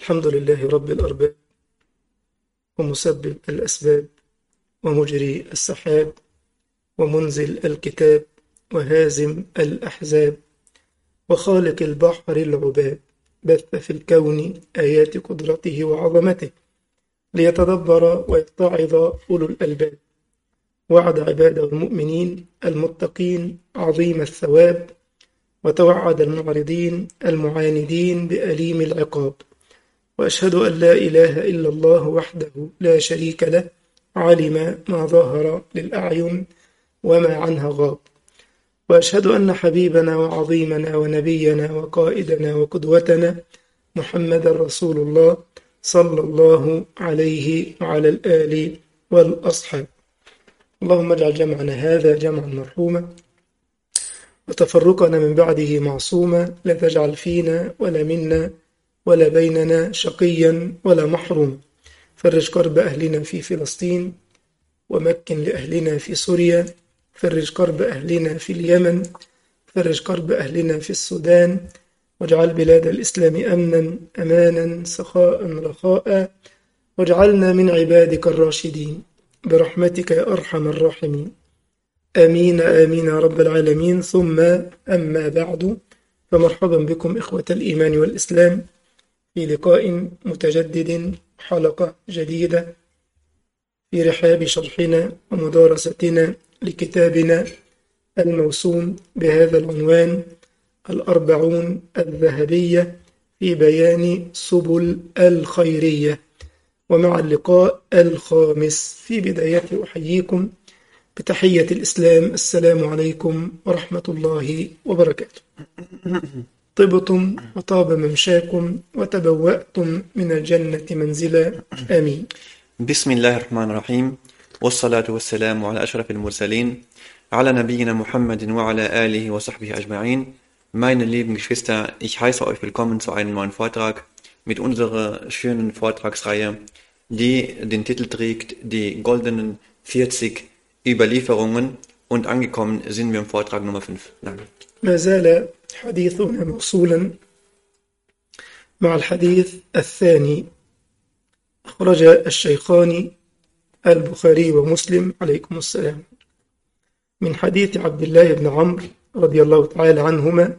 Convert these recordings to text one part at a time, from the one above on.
الحمد لله رب الأرباب ومسبب الأسباب ومجري السحاب ومنزل الكتاب وهازم الأحزاب وخالق البحر العباب بث في الكون آيات قدرته وعظمته ليتدبر ويتعظ أولو الألباب وعد عباده المؤمنين المتقين عظيم الثواب وتوعد المعرضين المعاندين بأليم العقاب وأشهد أن لا إله إلا الله وحده لا شريك له علم ما ظهر للأعين وما عنها غاب وأشهد أن حبيبنا وعظيمنا ونبينا وقائدنا وقدوتنا محمد رسول الله صلى الله عليه وعلى الآل والأصحاب اللهم اجعل جمعنا هذا جمعا مرحوما وتفرقنا من بعده معصوما لا تجعل فينا ولا منا ولا بيننا شقيا ولا محروما فرج كرب أهلنا في فلسطين ومكن لأهلنا في سوريا فرج كرب أهلنا في اليمن فرج كرب أهلنا في السودان واجعل بلاد الإسلام أمنا أمانا سخاء رخاء واجعلنا من عبادك الراشدين برحمتك يا أرحم الراحمين آمين آمين يا رب العالمين ثم أما بعد فمرحبا بكم إخوة الإيمان والإسلام في لقاء متجدد حلقة جديدة في رحاب شرحنا ومدارستنا لكتابنا الموسوم بهذا العنوان الأربعون الذهبية في بيان سبل الخيرية ومع اللقاء الخامس في بداية أحييكم بتحية الإسلام السلام عليكم ورحمة الله وبركاته طبتم وطاب ممشاكم وتبوأتم من الجنة منزلا آمين بسم الله الرحمن الرحيم والصلاة والسلام على أشرف المرسلين على نبينا Muhammad وعلى آله وصحبه أجمعين Meine lieben Geschwister, ich heiße euch willkommen zu einem neuen Vortrag mit unserer schönen Vortragsreihe, die den Titel trägt Die goldenen 40 Überlieferungen und angekommen sind wir im Vortrag Nummer 5. Danke. ما زال حديثنا موصولا مع الحديث الثاني أخرج الشيخان البخاري ومسلم عليكم السلام من حديث عبد الله بن عمرو رضي الله تعالى عنهما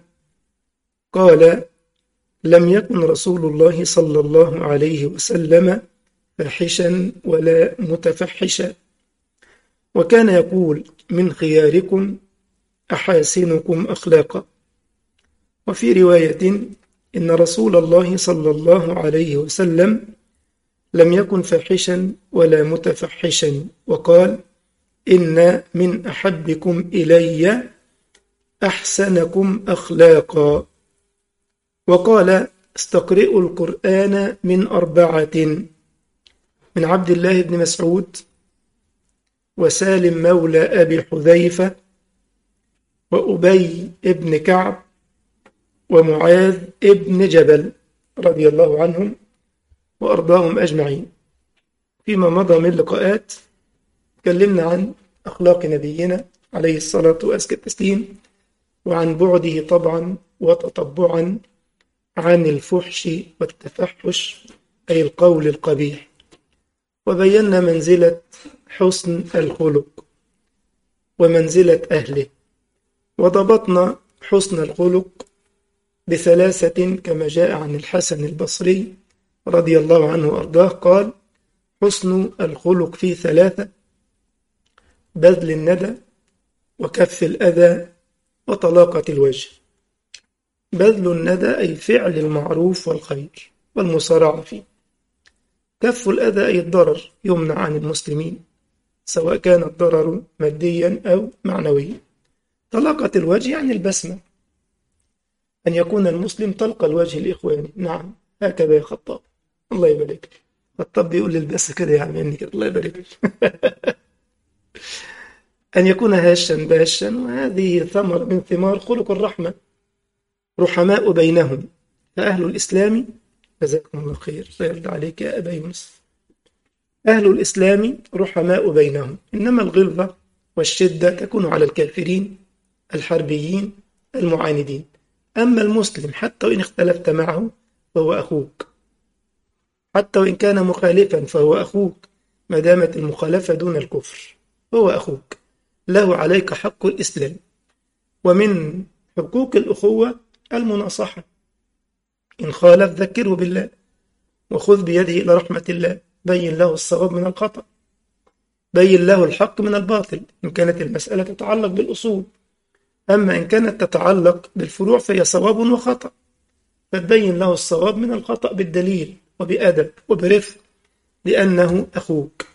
قال لم يكن رسول الله صلى الله عليه وسلم فاحشا ولا متفحشا وكان يقول من خياركم أحاسنكم أخلاقا وفي رواية إن رسول الله صلى الله عليه وسلم لم يكن فاحشا ولا متفحشا وقال إن من أحبكم إلي أحسنكم أخلاقا وقال استقرئوا القرآن من أربعة من عبد الله بن مسعود وسالم مولى أبي حذيفة وأبي ابن كعب ومعاذ ابن جبل رضي الله عنهم وأرضاهم أجمعين فيما مضى من لقاءات تكلمنا عن أخلاق نبينا عليه الصلاة وأزكى التسليم وعن بعده طبعا وتطبعا عن الفحش والتفحش أي القول القبيح وبينا منزلة حسن الخلق ومنزلة أهله وضبطنا حسن الخلق بثلاثة كما جاء عن الحسن البصري رضي الله عنه وأرضاه قال حسن الخلق في ثلاثة بذل الندى وكف الأذى وطلاقة الوجه بذل الندى أي فعل المعروف والخير والمسارعة فيه كف الأذى أي الضرر يمنع عن المسلمين سواء كان الضرر ماديا أو معنويا طلاقة الوجه يعني البسمة أن يكون المسلم طلق الوجه الإخواني نعم هكذا يا خطاب الله يبارك خطاب بيقول للبس كده يا عم يعني كده الله يبارك أن يكون هاشا باشا وهذه ثمرة من ثمار خلق الرحمة رحماء بينهم فأهل الإسلام جزاكم الله خير ويرضى عليك يا أبا يونس أهل الإسلام رحماء بينهم إنما الغلظة والشدة تكون على الكافرين الحربيين المعاندين أما المسلم حتى وإن اختلفت معه فهو أخوك حتى وإن كان مخالفا فهو أخوك ما دامت المخالفة دون الكفر هو أخوك له عليك حق الإسلام ومن حقوق الأخوة المناصحة إن خالف ذكره بالله وخذ بيده إلى رحمة الله بين له الصواب من الخطأ بين له الحق من الباطل إن كانت المسألة تتعلق بالأصول أما إن كانت تتعلق بالفروع فهي صواب وخطأ فتبين له الصواب من الخطأ بالدليل وبأدب وبرفق لأنه أخوك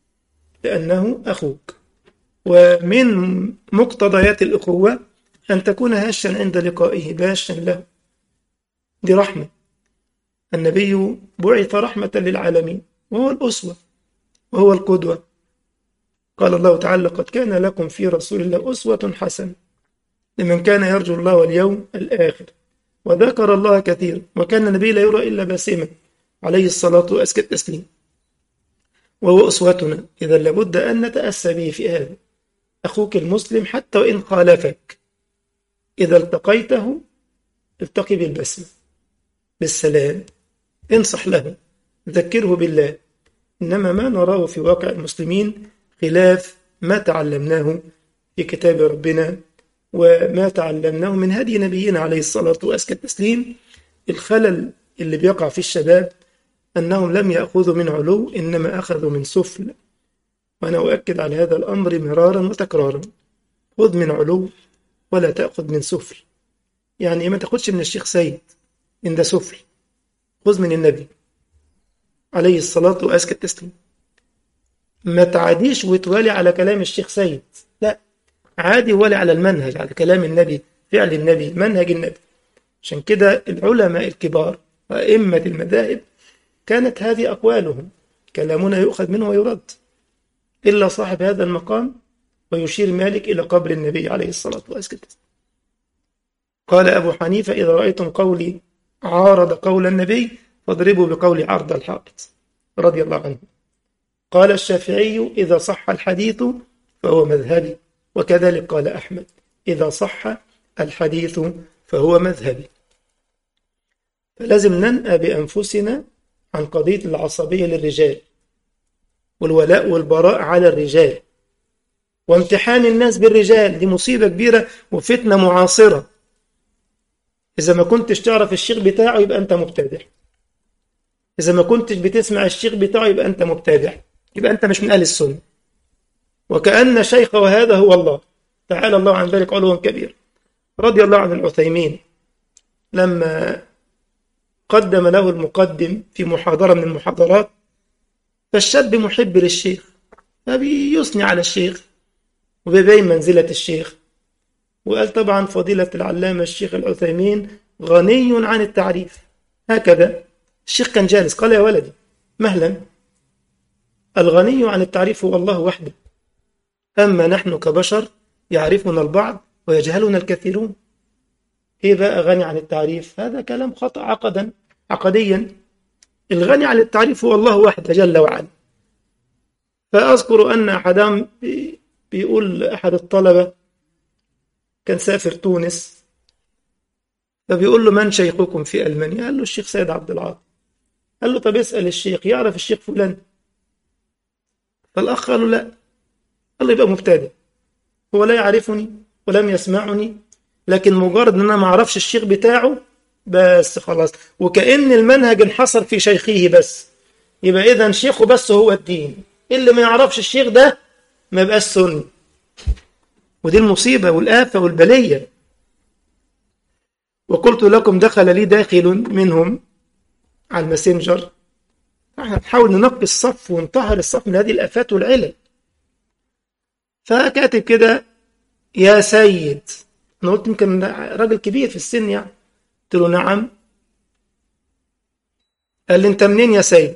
لأنه أخوك ومن مقتضيات الأخوة أن تكون هاشا عند لقائه باشا له دي رحمة النبي بعث رحمة للعالمين وهو الأسوة وهو القدوة قال الله تعالى قد كان لكم في رسول الله أسوة حسنة لمن كان يرجو الله واليوم الآخر وذكر الله كثيرا وكان النبي لا يرى إلا باسما عليه الصلاة وأزكى التسليم وهو أسوتنا إذا لابد أن نتأسى به في هذا أخوك المسلم حتى وإن خالفك إذا التقيته التقي بالبسمة بالسلام انصح له ذكره بالله إنما ما نراه في واقع المسلمين خلاف ما تعلمناه في كتاب ربنا وما تعلمناه من هدي نبينا عليه الصلاة وأزكى التسليم الخلل اللي بيقع في الشباب أنهم لم يأخذوا من علو إنما أخذوا من سفل وأنا أؤكد على هذا الأمر مرارا وتكرارا خذ من علو ولا تأخذ من سفل يعني ما تاخدش من الشيخ سيد إن ده سفل خذ من النبي عليه الصلاة وأزكى التسليم ما تعاديش وتوالي على كلام الشيخ سيد لا عادي ولا على المنهج على كلام النبي فعل النبي منهج النبي عشان كده العلماء الكبار وأئمة المذاهب كانت هذه أقوالهم كلامنا يؤخذ منه ويرد إلا صاحب هذا المقام ويشير مالك إلى قبر النبي عليه الصلاة والسلام قال أبو حنيفة إذا رأيتم قولي عارض قول النبي فاضربوا بقول عرض الحائط رضي الله عنه قال الشافعي إذا صح الحديث فهو مذهبي وكذلك قال أحمد إذا صح الحديث فهو مذهبي فلازم ننأى بأنفسنا عن قضية العصبية للرجال والولاء والبراء على الرجال وامتحان الناس بالرجال دي مصيبة كبيرة وفتنة معاصرة إذا ما كنتش تعرف الشيخ بتاعه يبقى أنت مبتدع إذا ما كنتش بتسمع الشيخ بتاعه يبقى أنت مبتدع يبقى أنت مش من أهل السنة وكأن شيخه هذا هو الله تعالى الله عن ذلك علوا كبير رضي الله عن العثيمين لما قدم له المقدم في محاضرة من المحاضرات فالشاب محب للشيخ فبيثني على الشيخ وبيبين منزلة الشيخ وقال طبعا فضيلة العلامة الشيخ العثيمين غني عن التعريف هكذا الشيخ كان جالس قال يا ولدي مهلا الغني عن التعريف هو الله وحده أما نحن كبشر يعرفنا البعض ويجهلنا الكثيرون إيه بقى غني عن التعريف هذا كلام خطأ عقدا عقديا الغني عن التعريف هو الله وحده جل وعلا فأذكر أن أحدهم بيقول أحد الطلبة كان سافر تونس فبيقول له من شيخكم في ألمانيا قال له الشيخ سيد عبد العاطي قال له طب اسأل الشيخ يعرف الشيخ فلان فالأخ قال له لا قال له يبقى مبتدئ هو لا يعرفني ولم يسمعني لكن مجرد ان انا ما اعرفش الشيخ بتاعه بس خلاص وكأن المنهج انحصر في شيخه بس يبقى اذا شيخه بس هو الدين اللي ما يعرفش الشيخ ده ما يبقاش سني ودي المصيبة والآفة والبلية وقلت لكم دخل لي داخل منهم على الماسنجر احنا نحاول ننقي الصف ونطهر الصف من هذه الآفات والعلل فكاتب كده يا سيد انا قلت يمكن راجل كبير في السن يعني قلت له نعم قال لي انت منين يا سيد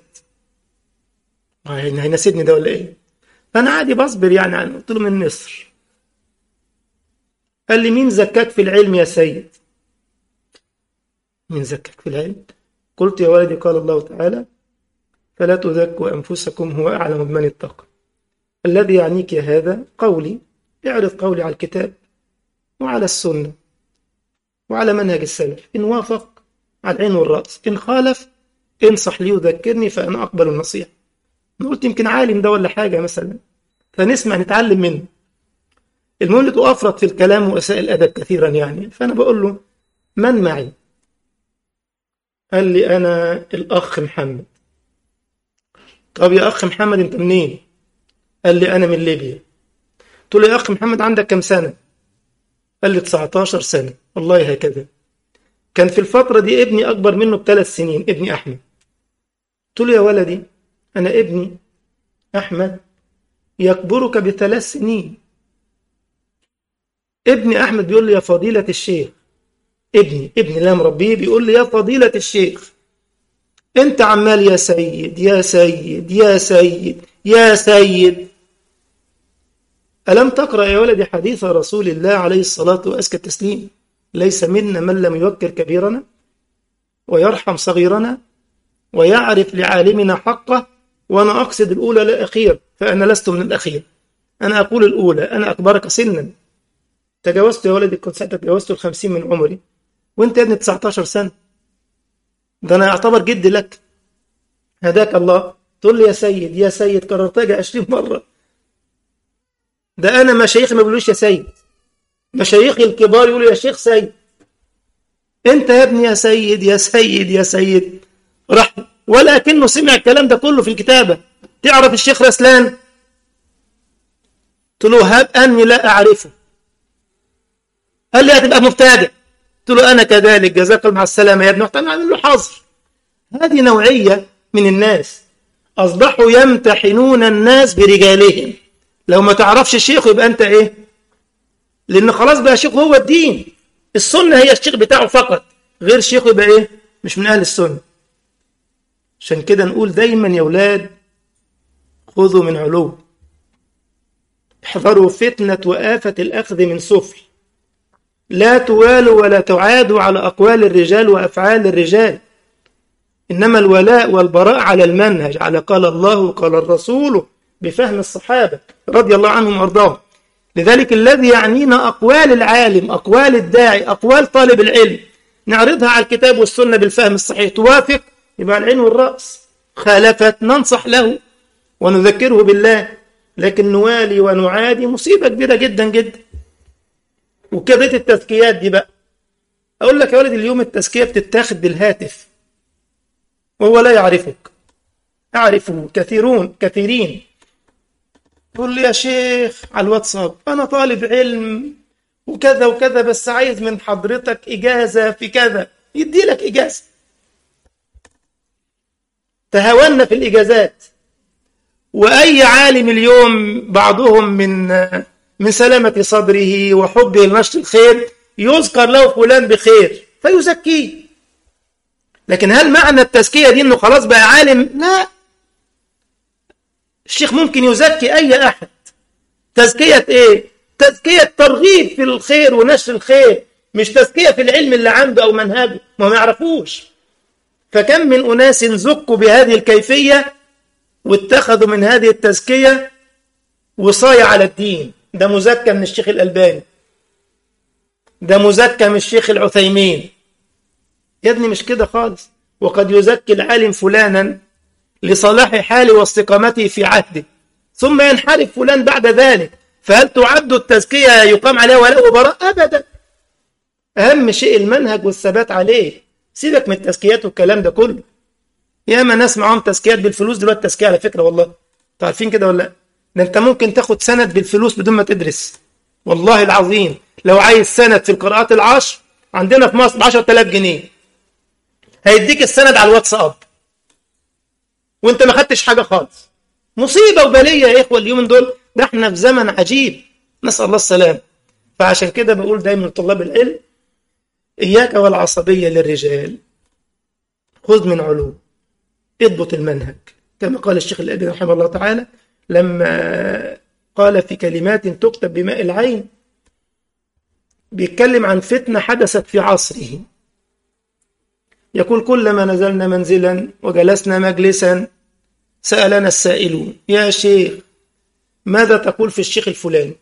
هيناسبني ده ولا ايه فانا عادي بصبر يعني عنه قلت له من مصر قال لي مين زكاك في العلم يا سيد مين زكاك في العلم قلت يا ولدي قال الله تعالى فلا تزكوا أنفسكم هو أعلم بمن اتقى الذي يعنيك يا هذا قولي اعرض قولي على الكتاب وعلى السنة وعلى منهج السلف إن وافق على العين والرأس إن خالف انصح لي وذكرني فأنا أقبل النصيحة أنا قلت يمكن عالم ده ولا حاجة مثلا فنسمع نتعلم منه المهم لقيته أفرط في الكلام وأساء الأدب كثيرا يعني فأنا بقول له من معي قال لي أنا الأخ محمد طب يا أخ محمد أنت منين قال لي أنا من ليبيا قلت له يا أخ محمد عندك كم سنة قال لي 19 سنة والله هكذا كان في الفترة دي ابني أكبر منه بثلاث سنين ابني أحمد قلت له يا ولدي أنا ابني أحمد يكبرك بثلاث سنين ابني أحمد بيقول لي يا فضيلة الشيخ ابني ابني اللي مربيه بيقول لي يا فضيلة الشيخ انت عمال يا سيد يا سيد يا سيد يا سيد ألم تقرأ يا ولدي حديث رسول الله عليه الصلاة وأزكى التسليم ليس منا من لم يوكر كبيرنا ويرحم صغيرنا ويعرف لعالمنا حقه وأنا أقصد الأولى لا أخير فأنا لست من الأخير أنا أقول الأولى أنا أكبرك سنا تجاوزت يا ولدي كنت ساعتها تجاوزت الخمسين من عمري وانت يا ابني 19 سنة ده أنا أعتبر جد لك هداك الله تقول لي يا سيد يا سيد كررتها 20 مرة ده أنا مشايخي ما بيقولوش يا سيد مشايخي الكبار يقولوا يا شيخ سيد أنت يا ابني يا سيد يا سيد يا سيد راح ولكنه سمع الكلام ده كله في الكتابة تعرف الشيخ رسلان قلت له هب أني لا أعرفه قال لي هتبقى مبتدع قلت له أنا كذلك جزاك الله مع السلامة يا ابني رحت عامل له حظر هذه نوعية من الناس أصبحوا يمتحنون الناس برجالهم لو ما تعرفش الشيخ يبقى أنت إيه لأن خلاص بقى شيخ هو الدين السنة هي الشيخ بتاعه فقط غير شيخ يبقى إيه مش من أهل السنة عشان كده نقول دايما يا أولاد خذوا من علو احذروا فتنة وآفة الأخذ من سفل لا توالوا ولا تعادوا على أقوال الرجال وأفعال الرجال إنما الولاء والبراء على المنهج على قال الله وقال الرسول بفهم الصحابة رضي الله عنهم وارضاهم لذلك الذي يعنينا أقوال العالم أقوال الداعي أقوال طالب العلم نعرضها على الكتاب والسنة بالفهم الصحيح توافق يبقى العين والرأس خالفت ننصح له ونذكره بالله لكن نوالي ونعادي مصيبة كبيرة جدا جدا وكده التزكيات دي بقى أقول لك يا ولد اليوم التزكية بتتاخد بالهاتف وهو لا يعرفك أعرفه كثيرون كثيرين تقول لي يا شيخ على الواتساب أنا طالب علم وكذا وكذا بس عايز من حضرتك إجازة في كذا يدي لك إجازة تهاونا في الإجازات وأي عالم اليوم بعضهم من من سلامة صدره وحبه لنشر الخير يذكر له فلان بخير فيزكيه لكن هل معنى التزكية دي انه خلاص بقى عالم لا الشيخ ممكن يزكي اي احد تزكية ايه تزكية ترغيب في الخير ونشر الخير مش تزكية في العلم اللي عنده او منهجه ما ما يعرفوش فكم من اناس زكوا بهذه الكيفية واتخذوا من هذه التزكية وصاية على الدين ده مزكى من الشيخ الألباني ده مزكى من الشيخ العثيمين يا ابني مش كده خالص وقد يزكي العالم فلانا لصلاح حاله واستقامته في عهده ثم ينحرف فلان بعد ذلك فهل تعد التزكية يقام عليها ولاء وبراء أبدا أهم شيء المنهج والثبات عليه سيبك من التزكيات والكلام ده كله ياما ناس معاهم تزكيات بالفلوس دلوقتي تزكية على فكرة والله عارفين كده ولا لا ده انت ممكن تاخد سند بالفلوس بدون ما تدرس والله العظيم لو عايز سند في القراءات العشر عندنا في مصر ب 10000 جنيه هيديك السند على الواتساب وانت ما خدتش حاجه خالص مصيبه وبليه يا اخوه اليومين دول ده احنا في زمن عجيب نسال الله السلام فعشان كده بقول دايما لطلاب العلم اياك والعصبيه للرجال خذ من علو اضبط المنهج كما قال الشيخ الأبي رحمه الله تعالى لما قال في كلمات تكتب بماء العين بيتكلم عن فتنة حدثت في عصره يقول كلما نزلنا منزلا وجلسنا مجلسا سألنا السائلون يا شيخ ماذا تقول في الشيخ الفلاني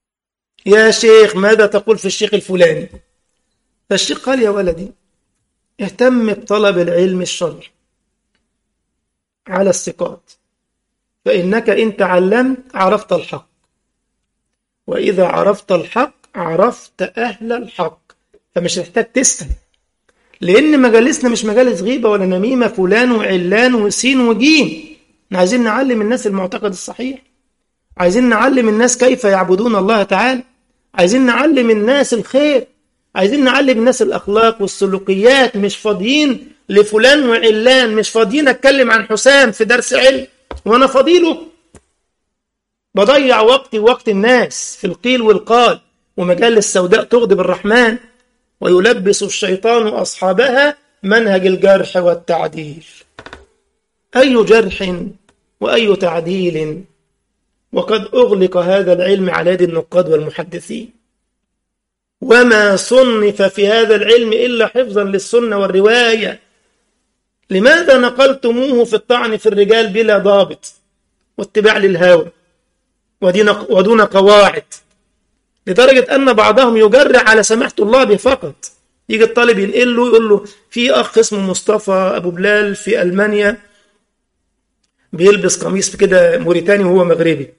يا شيخ ماذا تقول في الشيخ الفلاني فالشيخ قال يا ولدي اهتم بطلب العلم الشرعي على الثقات فإنك إن تعلمت عرفت الحق وإذا عرفت الحق عرفت أهل الحق فمش محتاج تسأل لأن مجالسنا مش مجالس غيبة ولا نميمة فلان وعلان وسين وجيم احنا عايزين نعلم الناس المعتقد الصحيح عايزين نعلم الناس كيف يعبدون الله تعالى عايزين نعلم الناس الخير عايزين نعلم الناس الأخلاق والسلوكيات مش فاضيين لفلان وعلان مش فاضيين أتكلم عن حسام في درس علم وأنا فضيله بضيع وقتي ووقت الناس في القيل والقال ومجال السوداء تغضب الرحمن ويلبس الشيطان أصحابها منهج الجرح والتعديل أي جرح وأي تعديل وقد أغلق هذا العلم على يد النقاد والمحدثين وما صنف في هذا العلم إلا حفظا للسنة والرواية لماذا نقلتموه في الطعن في الرجال بلا ضابط واتباع للهوى ودون قواعد لدرجة أن بعضهم يجرع على سماحة الله به فقط يجي الطالب ينقل له يقول له في أخ اسمه مصطفى أبو بلال في ألمانيا بيلبس قميص كده موريتاني وهو مغربي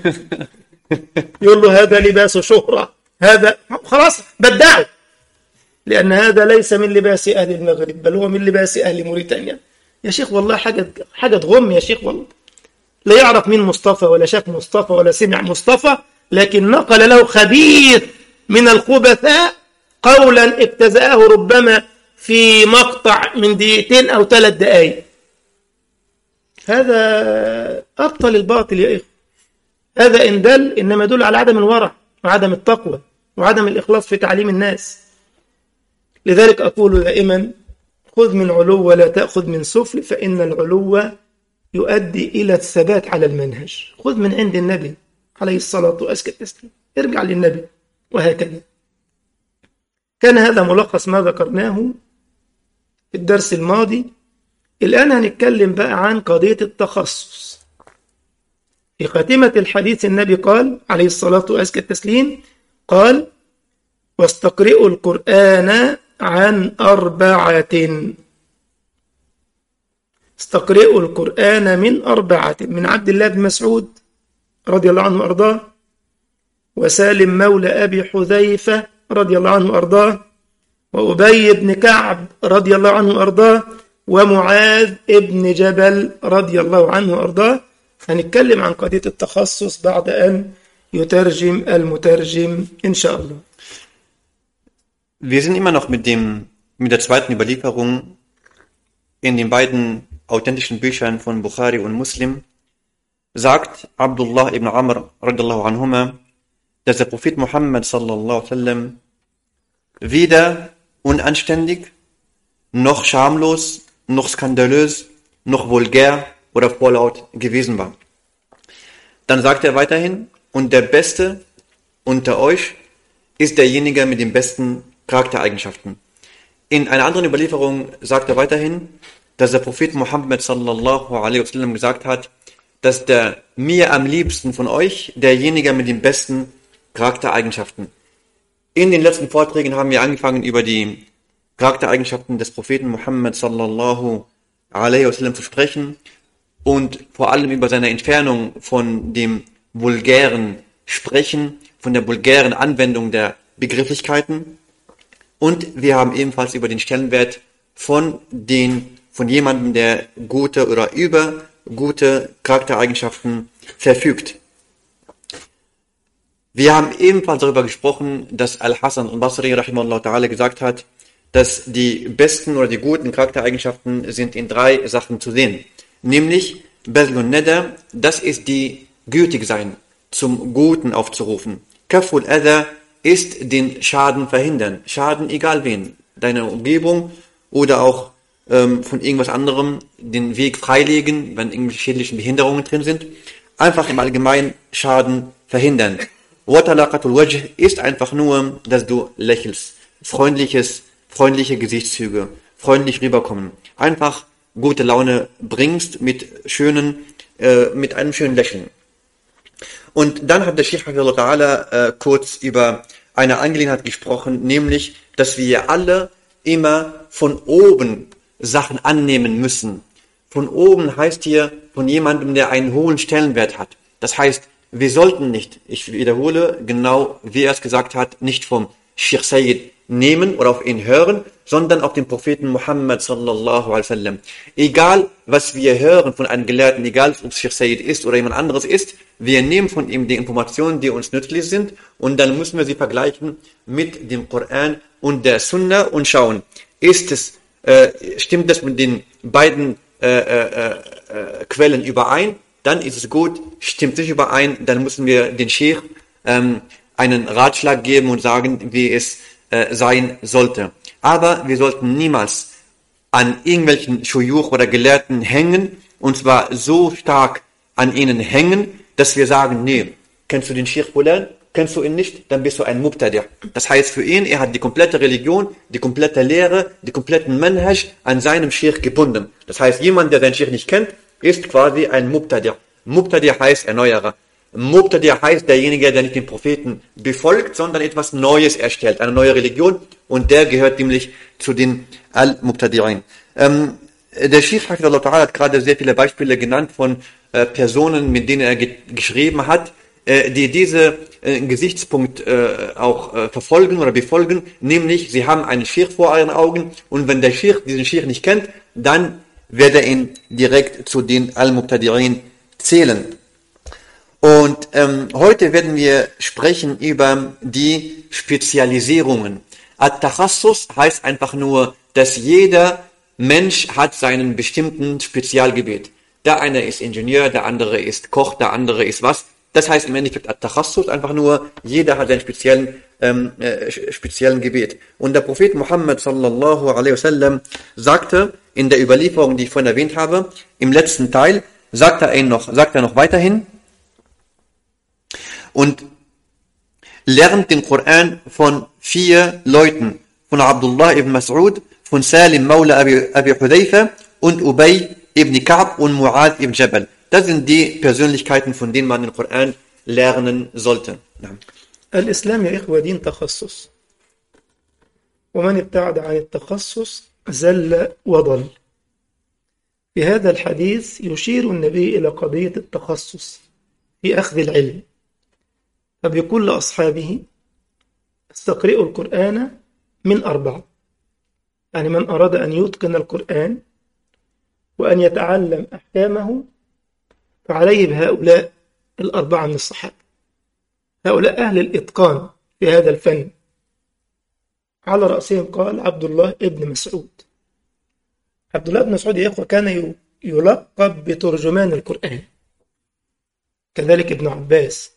يقول له هذا لباس شهرة هذا خلاص بدعه لأن هذا ليس من لباس أهل المغرب بل هو من لباس أهل موريتانيا يا شيخ والله حاجة حاجة تغم يا شيخ والله لا يعرف مين مصطفى ولا شاف مصطفى ولا سمع مصطفى لكن نقل له خبيث من الخبثاء قولا اجتزأه ربما في مقطع من دقيقتين أو ثلاث دقائق هذا أبطل الباطل يا إخوة هذا إن دل إنما يدل على عدم الورع وعدم التقوى وعدم الإخلاص في تعليم الناس لذلك أقول دائما خذ من علو ولا تأخذ من سفل فإن العلو يؤدي إلى الثبات على المنهج خذ من عند النبي عليه الصلاة وأزكى التسليم ارجع للنبي وهكذا كان هذا ملخص ما ذكرناه في الدرس الماضي الآن هنتكلم بقى عن قضية التخصص في خاتمة الحديث النبي قال عليه الصلاة وأزكى التسليم قال واستقرئوا القرآن عن أربعة استقرئوا القرآن من أربعة من عبد الله بن مسعود رضي الله عنه وأرضاه وسالم مولى أبي حذيفة رضي الله عنه وأرضاه وأبي بن كعب رضي الله عنه وأرضاه ومعاذ ابن جبل رضي الله عنه وأرضاه هنتكلم عن قضية التخصص بعد أن يترجم المترجم إن شاء الله Wir sind immer noch mit dem, mit der zweiten Überlieferung in den beiden authentischen Büchern von Bukhari und Muslim. Sagt Abdullah ibn Amr radiallahu anhuma, dass der Prophet Muhammad sallallahu sallam weder unanständig, noch schamlos, noch skandalös, noch vulgär oder vorlaut gewesen war. Dann sagt er weiterhin, und der Beste unter euch ist derjenige mit den besten Charaktereigenschaften. In einer anderen Überlieferung sagt er weiterhin, dass der Prophet Muhammad sallallahu alaihi wasallam gesagt hat, dass der mir am liebsten von euch derjenige mit den besten Charaktereigenschaften. In den letzten Vorträgen haben wir angefangen über die Charaktereigenschaften des Propheten Muhammad sallallahu alaihi wasallam zu sprechen und vor allem über seine Entfernung von dem vulgären Sprechen, von der vulgären Anwendung der Begrifflichkeiten. Und wir haben ebenfalls über den Stellenwert von den, von jemandem, der gute oder über gute Charaktereigenschaften verfügt. Wir haben ebenfalls darüber gesprochen, dass Al-Hassan al-Basri rahimahullah ta'ala gesagt hat, dass die besten oder die guten Charaktereigenschaften sind in drei Sachen zu sehen. Nämlich, Bazlun Neda, das ist die gütig sein, zum Guten aufzurufen. Kaful Adha ist den Schaden verhindern. Schaden egal wen. Deine Umgebung oder auch ähm, von irgendwas anderem den Weg freilegen, wenn irgendwelche schädlichen Behinderungen drin sind. Einfach im Allgemeinen Schaden verhindern. Watalaqatul Wajh ist einfach nur, dass du lächelst. Freundliches, freundliche Gesichtszüge, freundlich rüberkommen. Einfach gute Laune bringst mit schönen, äh, mit einem schönen Lächeln. Und dann hat der Sheikh Ta'ala äh, kurz über eine Angelegenheit gesprochen, nämlich, dass wir alle immer von oben Sachen annehmen müssen. Von oben heißt hier von jemandem, der einen hohen Stellenwert hat. Das heißt, wir sollten nicht, ich wiederhole genau, wie er es gesagt hat, nicht vom Sheikh Sayyid nehmen oder auf ihn hören, sondern auf den Propheten Muhammad sallallahu alaihi wasallam. Egal, was wir hören von einem Gelehrten, egal ob es Sheikh Sayyid ist oder jemand anderes ist, wir nehmen von ihm die Informationen, die uns nützlich sind und dann müssen wir sie vergleichen mit dem Koran und der Sunna und schauen, ist es, äh, stimmt das mit den beiden äh, äh, äh, Quellen überein, dann ist es gut, stimmt sich überein, dann müssen wir den Sheikh ähm, einen Ratschlag geben und sagen, wie es äh, sein sollte. Aber wir sollten niemals an irgendwelchen Schuyuch oder Gelehrten hängen, und zwar so stark an ihnen hängen, dass wir sagen, nee, kennst du den Sheikh Fulan? Kennst du ihn nicht? Dann bist du ein Mubtadi'. Das heißt für ihn, er hat die komplette Religion, die komplette Lehre, die kompletten Manhaj an seinem Sheikh gebunden. Das heißt, jemand, der seinen Sheikh nicht kennt, ist quasi ein Mubtadi'. Mubtadi' heißt Erneuerer. Mubtadi heißt derjenige, der nicht den Propheten befolgt, sondern etwas Neues erstellt, eine neue Religion, und der gehört nämlich zu den Al-Mubtadi'in. Ähm, der Sheikh Hafidullah hat gerade sehr viele Beispiele genannt von äh, Personen, mit denen er ge geschrieben hat, äh, die diese äh, Gesichtspunkt äh, auch äh, verfolgen oder befolgen, nämlich sie haben einen Sheikh vor ihren Augen und wenn der Sheikh diesen Sheikh nicht kennt, dann wird er ihn direkt zu den Al-Mubtadi'in zählen. Und ähm, heute werden wir sprechen über die Spezialisierungen. At-Takhassus heißt einfach nur, dass jeder Mensch hat seinen bestimmten Spezialgebiet. Der eine ist Ingenieur, der andere ist Koch, der andere ist was. Das heißt im Endeffekt At-Takhassus einfach nur, jeder hat seinen speziellen, ähm, äh, speziellen Gebiet. Und der Prophet Muhammad sallallahu alaihi wasallam sagte in der Überlieferung, die ich vorhin erwähnt habe, im letzten Teil, sagt er, ihn noch, sagt er noch weiterhin, und lernt den Koran von vier Leuten, von Abdullah ibn Mas'ud, von Salim Maula Abi, Abi Hudayfa und Ubay ibn Ka'b und Mu'ad ibn Jabal. Das sind die Persönlichkeiten, von denen man den Koran lernen sollte. نعم. الإسلام يا إخوة دين تخصص ومن ابتعد عن التخصص زل وضل في هذا الحديث يشير النبي إلى قضية التخصص في أخذ العلم فبيقول لأصحابه استقرئوا القرآن من أربعة يعني من أراد أن يتقن القرآن وأن يتعلم أحكامه فعليه بهؤلاء الأربعة من الصحابة هؤلاء أهل الإتقان في هذا الفن على رأسهم قال عبد الله ابن مسعود عبد الله بن مسعود يا إخوة كان يلقب بترجمان القرآن كذلك ابن عباس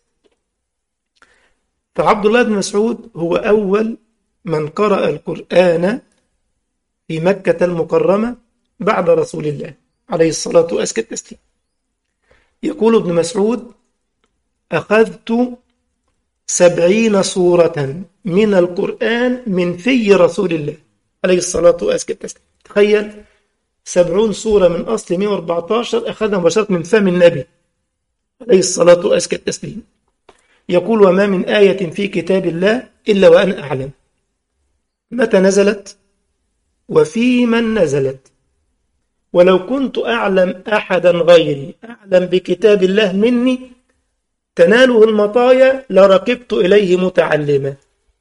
فعبد الله بن مسعود هو أول من قرأ القرآن في مكة المكرمة بعد رسول الله عليه الصلاة وأزكى التسليم يقول ابن مسعود أخذت سبعين سورة من القرآن من في رسول الله عليه الصلاة وأزكى التسليم تخيل سبعون سورة من أصل 114 أخذها مباشرة من فم النبي عليه الصلاة وأزكى التسليم يقول وما من آية في كتاب الله إلا وأنا أعلم متى نزلت وفي من نزلت ولو كنت أعلم أحدا غيري أعلم بكتاب الله مني تناله المطايا لركبت إليه متعلما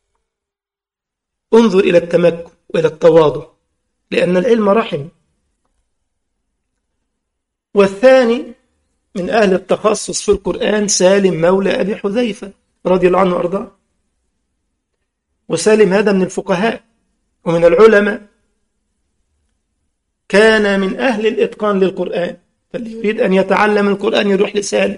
انظر إلى التمكن وإلى التواضع لأن العلم رحم والثاني من أهل التخصص في القرآن سالم مولى أبي حذيفة رضي الله عنه وأرضاه وسالم هذا من الفقهاء ومن العلماء كان من أهل الإتقان للقرآن فاللي يريد أن يتعلم القرآن يروح لسالم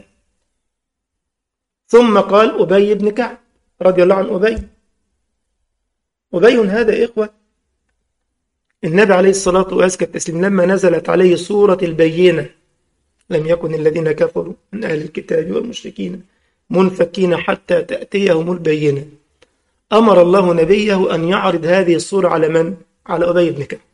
ثم قال أبي بن كعب رضي الله عن أبي أبي هذا يا إخوة النبي عليه الصلاة وأزكى التسليم لما نزلت عليه سورة البينة لم يكن الذين كفروا من أهل الكتاب والمشركين منفكين حتى تأتيهم البينة أمر الله نبيه أن يعرض هذه الصورة على من؟ على أبي بن كعب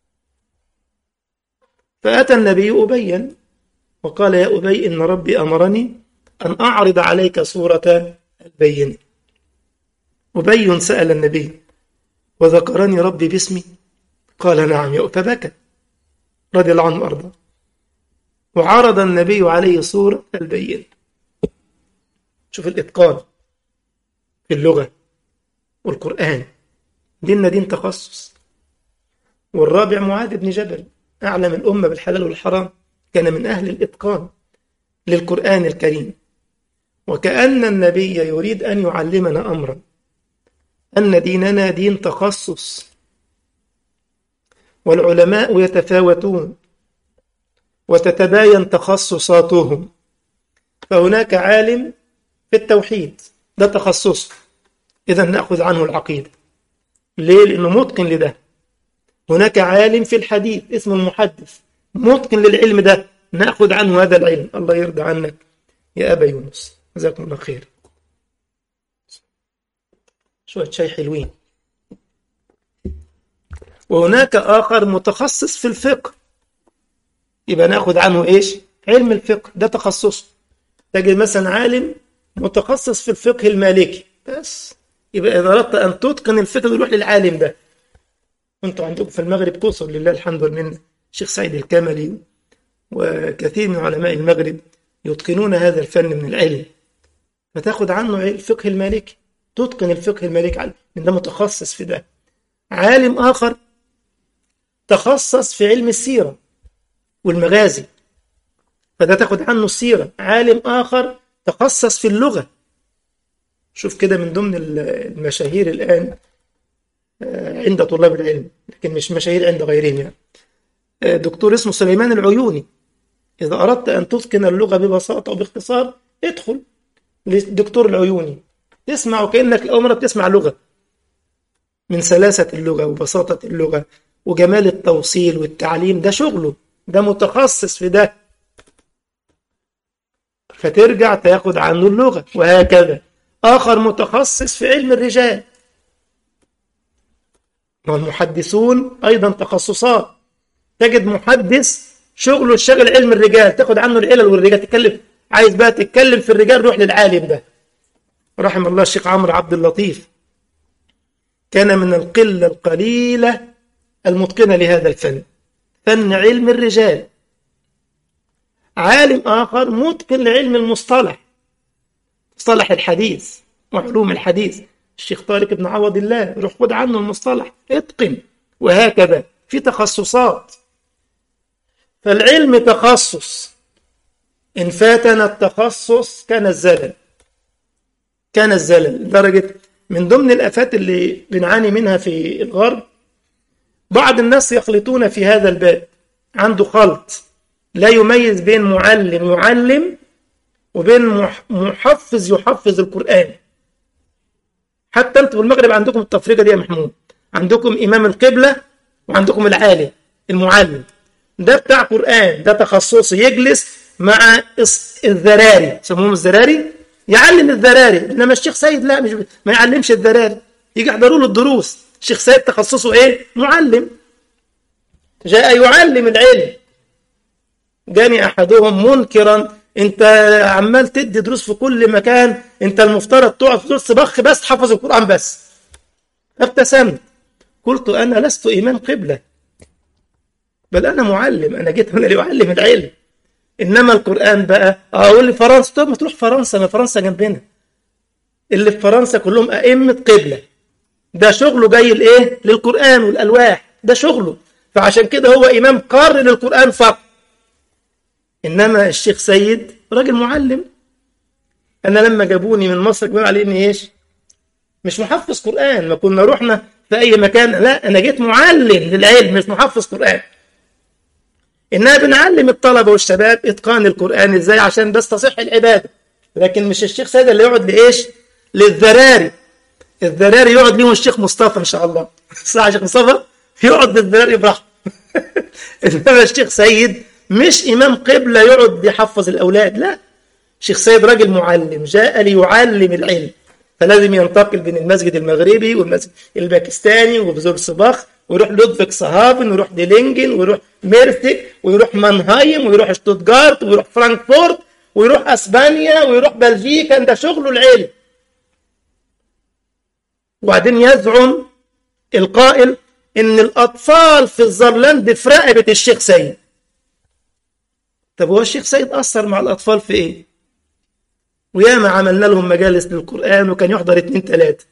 فأتى النبي أبيا وقال يا أبي إن ربي أمرني أن أعرض عليك صورة البينة أبي سأل النبي وذكرني ربي باسمي قال نعم يا فبكى رضي الله عنه وأرضاه وعرض النبي عليه صورة البين شوف الإتقان في اللغة والقرآن ديننا دين تخصص والرابع معاذ بن جبل أعلم الأمة بالحلال والحرام كان من أهل الإتقان للقرآن الكريم وكأن النبي يريد أن يعلمنا أمرا أن ديننا دين تخصص والعلماء يتفاوتون وتتباين تخصصاتهم فهناك عالم في التوحيد ده تخصصه إذا نأخذ عنه العقيدة ليه؟ لأنه متقن لده هناك عالم في الحديث اسمه المحدث متقن للعلم ده نأخذ عنه هذا العلم الله يرضى عنك يا أبا يونس جزاكم الله خير شوية شاي حلوين وهناك آخر متخصص في الفقه يبقى ناخد عنه إيش علم الفقه ده تخصصه تجد مثلا عالم متخصص في الفقه المالكي بس يبقى إذا أردت أن تتقن الفقه تروح للعالم ده وانتوا عندكم في المغرب كثر لله الحمد لله الشيخ سعيد الكملي وكثير من علماء المغرب يتقنون هذا الفن من العلم فتاخد عنه الفقه المالكي تتقن الفقه المالكي من ده متخصص في ده عالم آخر تخصص في علم السيرة والمغازي فده تاخد عنه السيرة عالم آخر تخصص في اللغة شوف كده من ضمن المشاهير الآن عند طلاب العلم لكن مش مشاهير عند غيرهم يعني دكتور اسمه سليمان العيوني إذا أردت أن تتقن اللغة ببساطة وباختصار ادخل للدكتور العيوني تسمع وكأنك أول مرة بتسمع لغة من سلاسة اللغة وبساطة اللغة وجمال التوصيل والتعليم ده شغله ده متخصص في ده فترجع تاخد عنه اللغة وهكذا آخر متخصص في علم الرجال والمحدثون أيضا تخصصات تجد محدث شغله الشغل علم الرجال تاخد عنه العلل والرجال تتكلم عايز بقى تتكلم في الرجال روح للعالم ده رحم الله الشيخ عمرو عبد اللطيف كان من القلة القليلة المتقنة لهذا الفن فن علم الرجال عالم آخر متقن لعلم المصطلح مصطلح الحديث وعلوم الحديث الشيخ طارق بن عوض الله روح خد عنه المصطلح اتقن وهكذا في تخصصات فالعلم تخصص إن فاتنا التخصص كان الزلل كان الزلل لدرجة من ضمن الآفات اللي بنعاني منها في الغرب بعض الناس يخلطون في هذا الباب عنده خلط لا يميز بين معلم يعلم وبين محفظ يحفظ القرآن حتى انتوا في المغرب عندكم التفرقة دي يا محمود عندكم إمام القبلة وعندكم العالم المعلم ده بتاع قرآن ده تخصصي يجلس مع الذراري سموهم الذراري يعلم الذراري انما الشيخ سيد لا مش ما يعلمش الذراري يجي يحضروا له الدروس الشيخ سيد تخصصه ايه معلم جاء يعلم العلم جاني احدهم منكرا انت عمال تدي دروس في كل مكان انت المفترض تقعد في دروس بخ بس تحفظ القران بس ابتسمت قلت انا لست امام قبله بل انا معلم انا جيت هنا لاعلم العلم انما القران بقى اقول لي فرنسا طب ما تروح فرنسا ما فرنسا جنبنا اللي في فرنسا كلهم ائمه قبله ده شغله جاي لايه للقران والالواح ده شغله فعشان كده هو امام قار للقران فقط انما الشيخ سيد راجل معلم انا لما جابوني من مصر جابوا علي اني ايش مش محفظ قران ما كنا رحنا في اي مكان لا انا جيت معلم للعلم مش محفظ قران اننا بنعلم الطلبه والشباب اتقان القران ازاي عشان بس تصح العباده لكن مش الشيخ سيد اللي يقعد لايش للذراري الذراري يقعد ليهم الشيخ مصطفى ان شاء الله صح الشيخ مصطفى يقعد للذراري براحته انما الشيخ سيد مش امام قبله يقعد يحفظ الاولاد لا الشيخ سيد راجل معلم جاء ليعلم العلم فلازم ينتقل بين المسجد المغربي والمسجد الباكستاني وبزور صباخ ويروح لودفيك صهافن ويروح ديلينجن ويروح ميرتك ويروح مانهايم ويروح شتوتجارت ويروح فرانكفورت ويروح اسبانيا ويروح بلجيكا ده شغله العلم وبعدين يزعم القائل ان الاطفال في الزرلاند في رقبه الشيخ سيد طب هو الشيخ سيد اثر مع الاطفال في ايه وياما عملنا لهم مجالس للقران وكان يحضر اتنين تلاته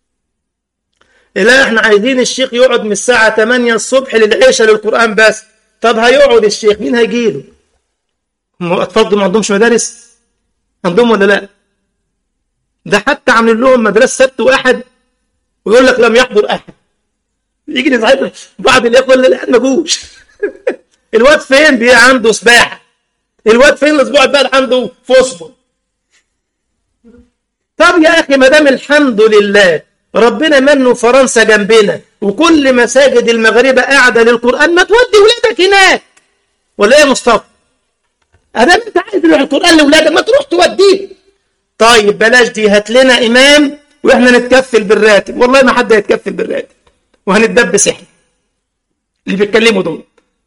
لا احنا عايزين الشيخ يقعد من الساعه 8 الصبح للعشاء للقران بس طب هيقعد الشيخ مين هيجيله هم الاطفال دول ما عندهمش مدارس عندهم ولا لا ده حتى عاملين لهم مدرسه سبت واحد ويقول لك لم يحضر احد يجي نزعل بعض الاخوه اللي لا ما جوش الواد فين بي عنده سباحه الواد فين الاسبوع اللي فات عنده فوسفور طب يا اخي ما دام الحمد لله ربنا منه فرنسا جنبنا وكل مساجد المغربه قاعده للقران ما تودي ولادك هناك ولا ايه يا مصطفى؟ ادام انت عايز تروح القران لاولادك ما تروح توديه طيب بلاش دي هات لنا امام واحنا نتكفل بالراتب والله ما حد هيتكفل بالراتب وهنتدبس احنا اللي بيتكلموا دول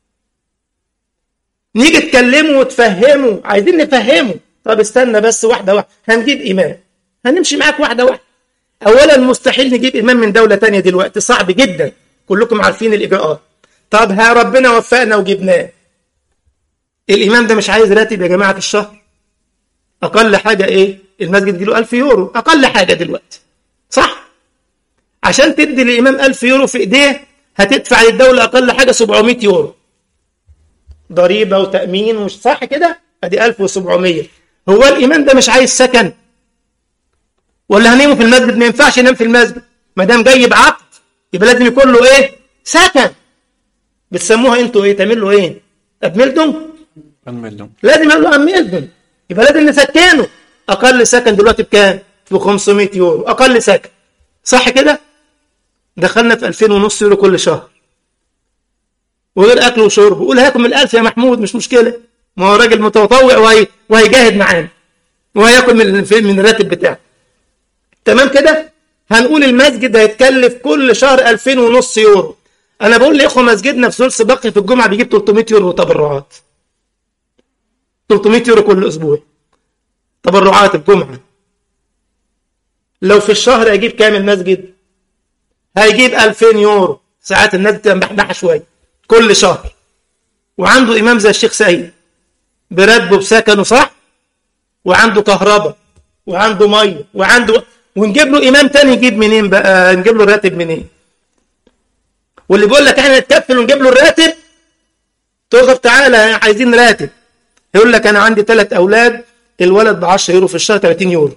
نيجي تكلمه وتفهمه عايزين نفهمه طب استنى بس واحده واحده هنجيب امام هنمشي معاك واحده واحده اولا مستحيل نجيب امام من دوله تانية دلوقتي صعب جدا كلكم عارفين الاجراءات طب ها ربنا وفقنا وجبناه الامام ده مش عايز راتب يا جماعه الشهر اقل حاجه ايه المسجد يديله 1000 يورو اقل حاجه دلوقتي صح عشان تدي للامام 1000 يورو في ايديه هتدفع للدوله اقل حاجه 700 يورو ضريبه وتامين ومش صح كده ادي 1700 هو الامام ده مش عايز سكن ولا هنيمه في المسجد ما ينفعش ينام في المسجد ما دام جاي بعقد يبقى لازم يكون له ايه سكن بتسموها انتوا ايه تعمل له ايه ابملتم Anmeldung. لازم يقول له املتم يبقى لازم نسكنه اقل سكن دلوقتي بكام ب 500 يورو اقل سكن صح كده دخلنا في 2000 ونص يورو كل شهر وغير اكل وشرب قول هاكم من الالف يا محمود مش مشكله ما هو راجل متطوع وهي... وهيجاهد معانا وهياكل من من الراتب بتاعه تمام كده هنقول المسجد هيتكلف كل شهر 2000 ونص يورو انا بقول لاخوه مسجدنا في ثلث بقي في الجمعه بيجيب 300 يورو تبرعات 300 يورو كل اسبوع تبرعات الجمعه لو في الشهر هيجيب كام المسجد هيجيب 2000 يورو ساعات الناس بتبقى محبحه شويه كل شهر وعنده امام زي الشيخ سيد براتبه بسكنه صح وعنده كهرباء وعنده ميه وعنده ونجيب له امام تاني يجيب منين بقى نجيب له الراتب منين واللي بيقول لك احنا نتكفل ونجيب له الراتب تقف تعالى عايزين راتب يقول لك انا عندي ثلاث اولاد الولد ب 10 يورو في الشهر 30 يورو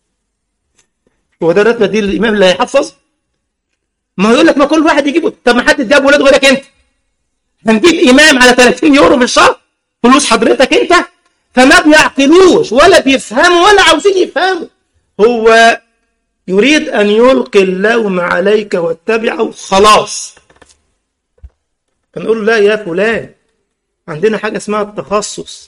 هو ده الراتب دي الامام اللي هيحفظ ما هو يقول لك ما كل واحد يجيبه طب ما حد جاب ولاده غيرك انت هنجيب امام على 30 يورو في الشهر فلوس حضرتك انت فما بيعقلوش ولا بيفهموا ولا عاوزين يفهموا هو يريد ان يلقي اللوم عليك واتبعه خلاص فنقول له لا يا فلان عندنا حاجه اسمها التخصص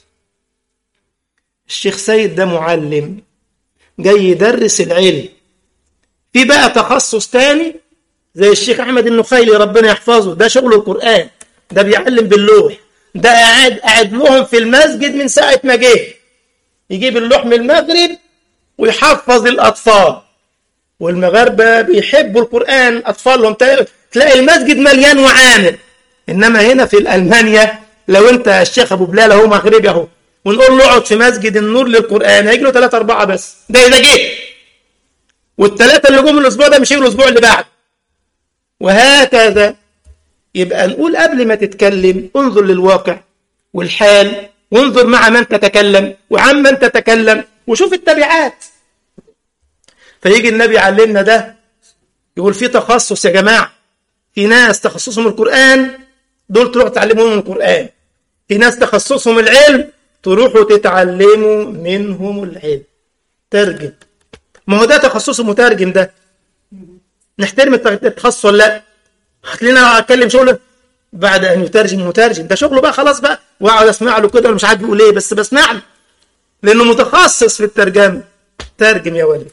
الشيخ سيد ده معلم جاي يدرس العلم في بقى تخصص تاني زي الشيخ احمد النخيلي ربنا يحفظه ده شغل القران ده بيعلم باللوح ده قاعد قاعد لهم في المسجد من ساعه ما جه يجيب اللوح من المغرب ويحفظ الاطفال والمغاربه بيحبوا القران اطفالهم تلاقي المسجد مليان وعامر انما هنا في المانيا لو انت الشيخ ابو بلال اهو مغربي اهو ونقول له اقعد في مسجد النور للقران هيجي له ثلاثه اربعه بس ده اذا جه والثلاثه اللي جم الاسبوع ده مش هيجوا الاسبوع اللي بعده وهكذا يبقى نقول قبل ما تتكلم انظر للواقع والحال وانظر مع من تتكلم وعن من تتكلم وشوف التبعات فيجي النبي يعلمنا ده يقول في تخصص يا جماعه في ناس تخصصهم القران دول تروحوا تعلموا منهم القران في ناس تخصصهم العلم تروحوا تتعلموا منهم العلم ترجم ما هو ده تخصصه مترجم ده نحترم التخصص ولا لا هات لنا اتكلم شغل بعد ان يترجم مترجم ده شغله بقى خلاص بقى واقعد اسمع له كده مش عارف بيقول ايه بس بسمع له لانه متخصص في الترجمه ترجم يا ولد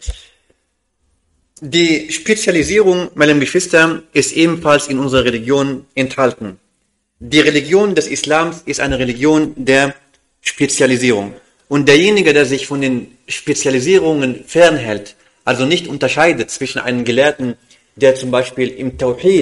Die Spezialisierung, meine Geschwister, ist ebenfalls in unserer Religion enthalten. Die Religion des Islams ist eine Religion der Spezialisierung. Und derjenige, der sich von den Spezialisierungen fernhält, also nicht unterscheidet zwischen einem Gelehrten, der zum Beispiel im Tawhid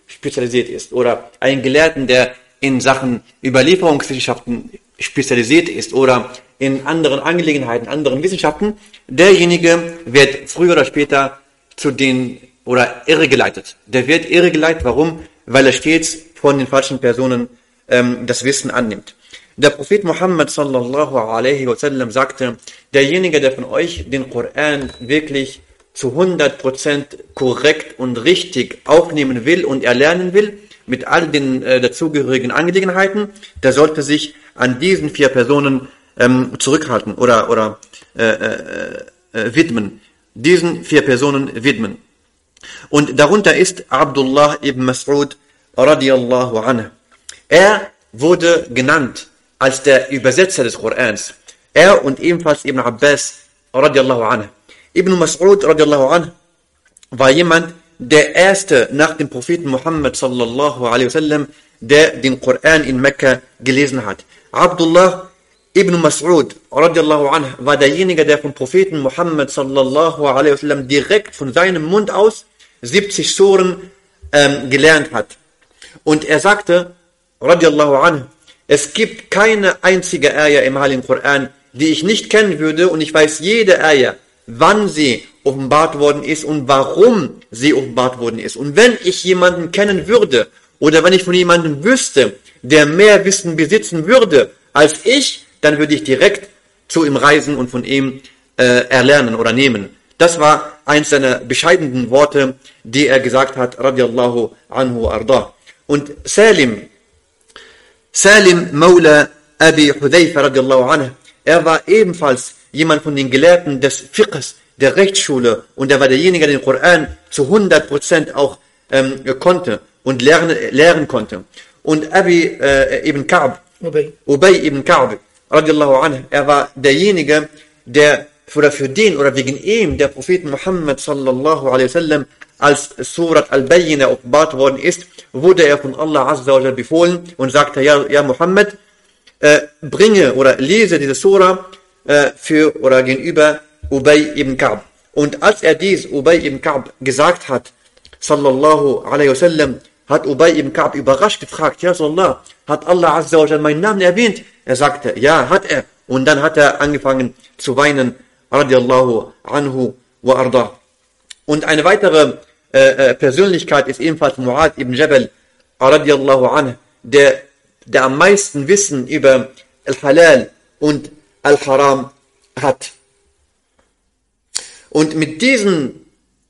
spezialisiert ist oder einen Gelehrten, der in Sachen Überlieferungswissenschaften spezialisiert ist oder in anderen Angelegenheiten, anderen Wissenschaften, derjenige wird früher oder später zu den oder irregeleitet. Der wird irregeleitet. Warum? Weil er stets von den falschen Personen ähm, das Wissen annimmt. Der Prophet Muhammad sallallahu alaihi wasallam sagte, derjenige, der von euch den Koran wirklich zu 100% korrekt und richtig aufnehmen will und erlernen will, mit all den äh, dazugehörigen Angelegenheiten, der sollte sich an diesen vier Personen ähm, zurückhalten oder, oder äh, äh, äh, widmen. Diesen vier Personen widmen. Und darunter ist Abdullah ibn Mas'ud radiallahu anhu. Er wurde genannt als der Übersetzer des Korans. Er und ebenfalls Ibn Abbas radiallahu anhu. Ibn Mas'ud radiallahu anhu war jemand, der erste nach dem Propheten Muhammad sallallahu alaihi wasallam, der den Koran in Mekka gelesen hat. Abdullah ibn Mas'ud radiallahu anhu war derjenige, der vom Propheten Muhammad sallallahu alaihi wasallam direkt von seinem Mund aus 70 Suren ähm, gelernt hat. Und er sagte, radiallahu anhu, es gibt keine einzige Ayah im Heiligen Koran, die ich nicht kennen würde und ich weiß jede Ayah, wann sie offenbart worden ist und warum sie offenbart worden ist. Und wenn ich jemanden kennen würde oder wenn ich von jemandem wüsste, der mehr Wissen besitzen würde als ich, dann würde ich direkt zu ihm reisen und von ihm äh, erlernen oder nehmen. Das war eins seiner bescheidenen Worte, die er gesagt hat, radiallahu anhu arda. Und Salim, Salim Maula Abi Hudayfa radiallahu anhu, er war ebenfalls jemand von den Gelehrten des Fiqhs, der Rechtsschule und er war derjenige, der den Koran zu 100% auch ähm, konnte und lernen, lehren konnte. Und Abi äh, ibn Ka'b, Ubay. Ubay ibn Ka'b, radiallahu anhu, er war derjenige, der oder für den oder wegen ihm der Prophet Muhammad sallallahu alaihi wasallam als Surat al-Bayyina offenbart worden ist, wurde er von Allah azza wa Jalla befohlen und sagte, ja, ja Muhammad, äh, bringe oder lese diese Surah äh, für oder gegenüber Ubay ibn Ka'b. Und als er dies Ubay ibn Ka'b gesagt hat, sallallahu alaihi wasallam, hat Ubay ibn Ka'b überrascht gefragt, ja Sallallahu, hat Allah azza wa Jalla meinen Namen erwähnt? Er sagte, ja, hat er. Und dann hat er angefangen zu weinen, radiallahu anhu wa arda. Und eine weitere äh, äh, Persönlichkeit ist ebenfalls Mu'ad ibn Jabal, radiallahu anhu, der, der am meisten Wissen über Al-Halal und Al-Haram hat. Und mit diesen,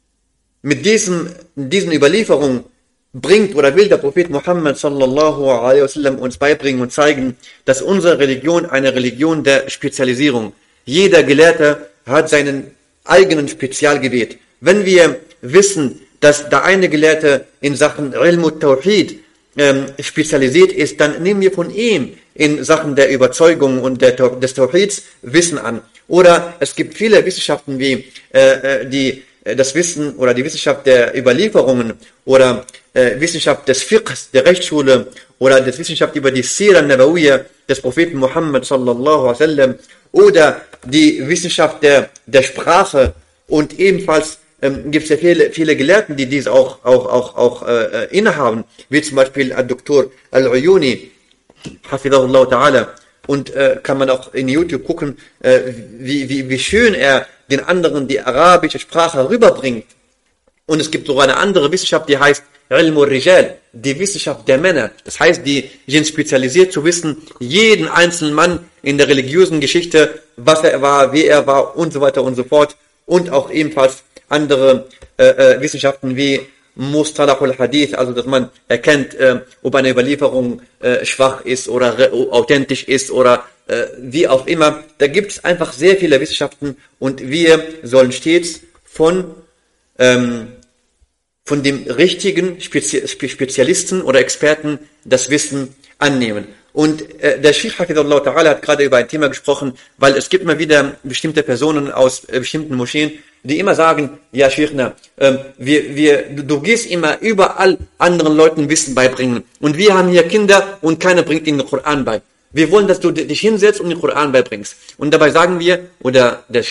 mit diesem, diesen Überlieferungen bringt oder will der Prophet Muhammad sallallahu alaihi wasallam uns beibringen und zeigen, dass unsere Religion eine Religion der Spezialisierung. Jeder Gelehrte hat seinen eigenen Spezialgebiet. Wenn wir wissen, dass der eine Gelehrte in Sachen Ilm Tawhid ähm, spezialisiert ist, dann nehmen wir von ihm in Sachen der Überzeugung und der, des Tawhids Wissen an. Oder es gibt viele Wissenschaften wie äh, die das Wissen oder die Wissenschaft der Überlieferungen oder äh, Wissenschaft des Fiqhs, der Rechtsschule oder der Wissenschaft über die Sira Nabawiyya des Propheten Muhammad sallallahu alaihi wasallam oder die Wissenschaft der, der Sprache und ebenfalls ähm, gibt es ja viele, viele Gelehrten, die dies auch, auch, auch, auch äh, innehaben, wie zum Beispiel Dr. Al-Uyuni, Hafidahullah Ta'ala, und äh, kann man auch in YouTube gucken, äh, wie, wie, wie schön er den anderen die arabische Sprache rüberbringt. Und es gibt sogar eine andere Wissenschaft, die heißt Ilmu Rijal, die Wissenschaft der Männer. Das heißt, die sind spezialisiert zu wissen, jeden einzelnen Mann in der religiösen Geschichte, was er war, wie er war und so weiter und so fort. Und auch ebenfalls andere äh, äh, Wissenschaften wie Mustalahul Hadith, also dass man erkennt, äh, ob eine Überlieferung äh, schwach ist oder authentisch ist oder äh, wie auch immer. Da gibt es einfach sehr viele Wissenschaften und wir sollen stets von ähm, von dem richtigen Spezi Spezialisten oder Experten das Wissen annehmen. Und äh, der Sheikh Hafidullah Ta'ala hat gerade über ein Thema gesprochen, weil es gibt immer wieder bestimmte Personen aus äh, bestimmten Moscheen, die immer sagen, ja Sheikhna, äh, wir, wir, du, du gehst immer überall anderen Leuten Wissen beibringen. Und wir haben hier Kinder und keiner bringt ihnen den Koran bei. Wir wollen, dass du dich hinsetzt und den Koran beibringst. Und dabei sagen wir, oder der Sheikh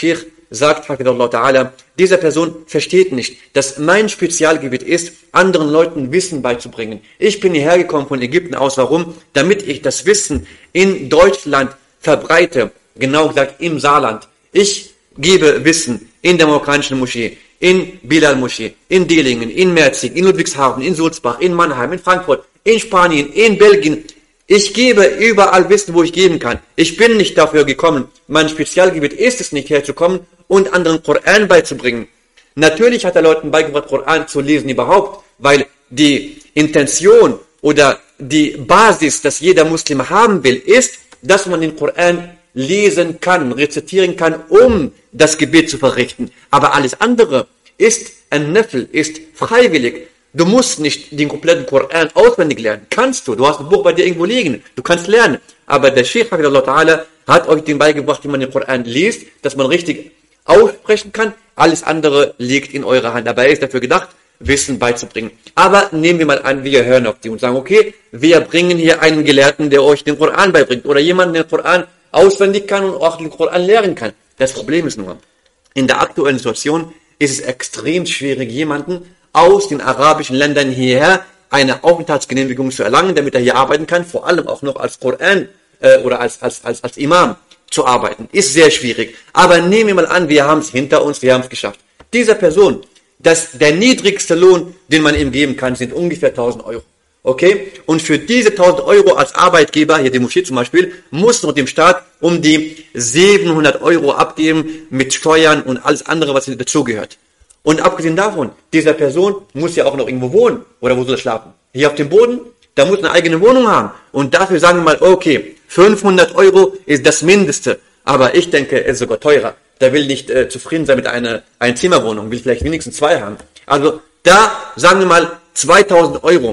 sagt Hafidullah Ta'ala, dieser Person versteht nicht, dass mein Spezialgebiet ist, anderen Leuten Wissen beizubringen. Ich bin hierher gekommen von Ägypten aus. Warum? Damit ich das Wissen in Deutschland verbreite. Genau gesagt im Saarland. Ich gebe Wissen in der marokkanischen Moschee, in Bilal Moschee, in Delingen, in Merzig, in Ludwigshafen, in Sulzbach, in Mannheim, in Frankfurt, in Spanien, in Belgien. Ich gebe überall Wissen, wo ich geben kann. Ich bin nicht dafür gekommen. Mein Spezialgebiet ist es nicht herzukommen und anderen Koran beizubringen. Natürlich hat er Leuten beigebracht, Koran zu lesen überhaupt, weil die Intention oder die Basis, dass jeder Muslim haben will, ist, dass man den Koran lesen kann, rezitieren kann, um das Gebet zu verrichten. Aber alles andere ist ein Neffel, ist freiwillig. Du musst nicht den kompletten Koran auswendig lernen. Kannst du. Du hast ein Buch bei dir irgendwo liegen. Du kannst lernen. Aber der Sheikh Ta'ala hat euch den beigebracht, wie man den Koran liest, dass man richtig aussprechen kann. Alles andere liegt in eurer Hand. Dabei ist dafür gedacht, Wissen beizubringen. Aber nehmen wir mal an, wir hören auf die und sagen, okay, wir bringen hier einen Gelehrten, der euch den Koran beibringt. Oder jemanden, der den Koran auswendig kann und auch den Koran lehren kann. Das Problem ist nur, in der aktuellen Situation ist es extrem schwierig, jemanden aus den arabischen Ländern hierher eine Aufenthaltsgenehmigung zu erlangen, damit er hier arbeiten kann, vor allem auch noch als Koran äh, oder als, als, als, als Imam zu arbeiten. Ist sehr schwierig. Aber nehmen wir mal an, wir haben es hinter uns, wir haben es geschafft. Dieser Person, dass der niedrigste Lohn, den man ihm geben kann, sind ungefähr 1000 Euro. Okay? Und für diese 1000 Euro als Arbeitgeber, hier die Moschee zum Beispiel, muss noch dem Staat um die 700 Euro abgeben mit Steuern und alles andere, was dazugehört. Und abgesehen davon, dieser Person muss ja auch noch irgendwo wohnen. Oder wo soll er schlafen? Hier auf dem Boden? Da muss eine eigene Wohnung haben. Und dafür sagen wir mal, okay, 500 Euro ist das Mindeste. Aber ich denke, es ist sogar teurer. Der will nicht äh, zufrieden sein mit einer Einzimmerwohnung, will vielleicht wenigstens zwei haben. Also da sagen wir mal 2000 Euro.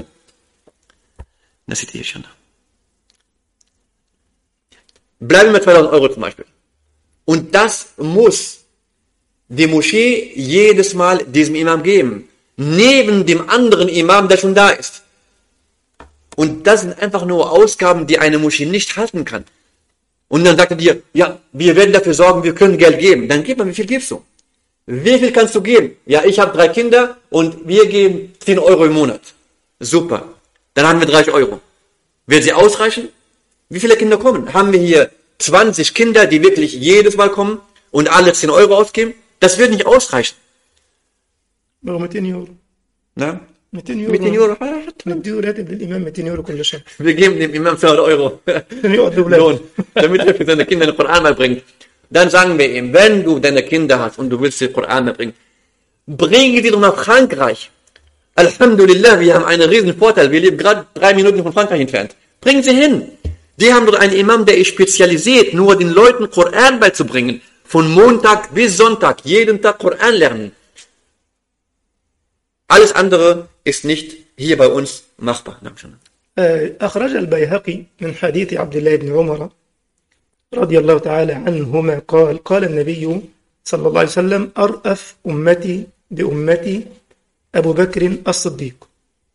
Das seht ihr schon. Bleiben wir 2000 Euro zum Beispiel. Und das muss die Moschee jedes Mal diesem Imam geben. Neben dem anderen Imam, der schon da ist. Und das sind einfach nur Ausgaben, die eine Moschee nicht halten kann. Und dann sagt er dir, ja, wir werden dafür sorgen, wir können Geld geben. Dann gib mal, wie viel gibst du? Wie viel kannst du geben? Ja, ich habe drei Kinder und wir geben 10 Euro im Monat. Super. Dann haben wir 30 Euro. Wird sie ausreichen? Wie viele Kinder kommen? Haben wir hier 20 Kinder, die wirklich jedes Mal kommen und alle 10 Euro ausgeben? Das wird nicht ausreichen. بقوا 200 يورو Na? 200 يورو 200 Euro. نديه راتب للامام 200 يورو كل شهر Wir geben dem Imam 200 Euro يقعد لاولاده Lohn, damit er für seine Kinder den Koran beibringt. Dann sagen wir ihm, wenn du deine Kinder hast und du willst den Koran beibringen, bringe die doch nach Frankreich. Alhamdulillah, wir haben einen riesen Vorteil. Wir leben gerade drei Minuten von Frankreich entfernt. Bringen sie hin. Die haben dort einen Imam, der ist spezialisiert, nur den Leuten Koran beizubringen. Von Montag bis Sonntag, jeden Tag Koran lernen. Alles andere ist nicht hier bei uns machbar. Dankeschön. آه، أخرج البيهقي من حديث عبد الله بن عمر رضي الله تعالى عنهما قال قال النبي صلى الله عليه وسلم أرأف أمتي بأمتي أبو بكر الصديق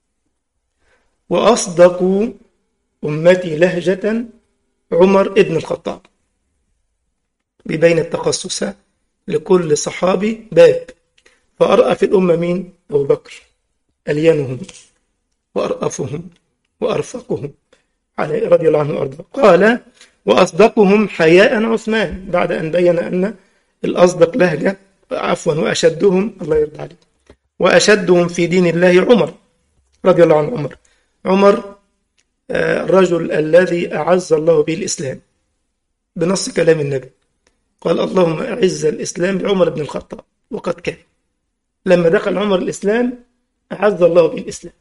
وأصدق أمتي لهجة عمر ابن الخطاب ببين التخصص لكل صحابي باب فأرأف الأمة مين؟ أبو بكر ألينهم وأرأفهم وأرفقهم علي رضي الله عنه وأرضاه قال وأصدقهم حياء عثمان بعد أن بين أن الأصدق لهجة عفوا وأشدهم الله يرضى عليه وأشدهم في دين الله عمر رضي الله عنه عمر عمر آه، الرجل الذي أعز الله به الإسلام بنص كلام النبي قال اللهم أعز الإسلام بعمر بن الخطاب وقد كان لما دخل عمر الإسلام أعز الله به الإسلام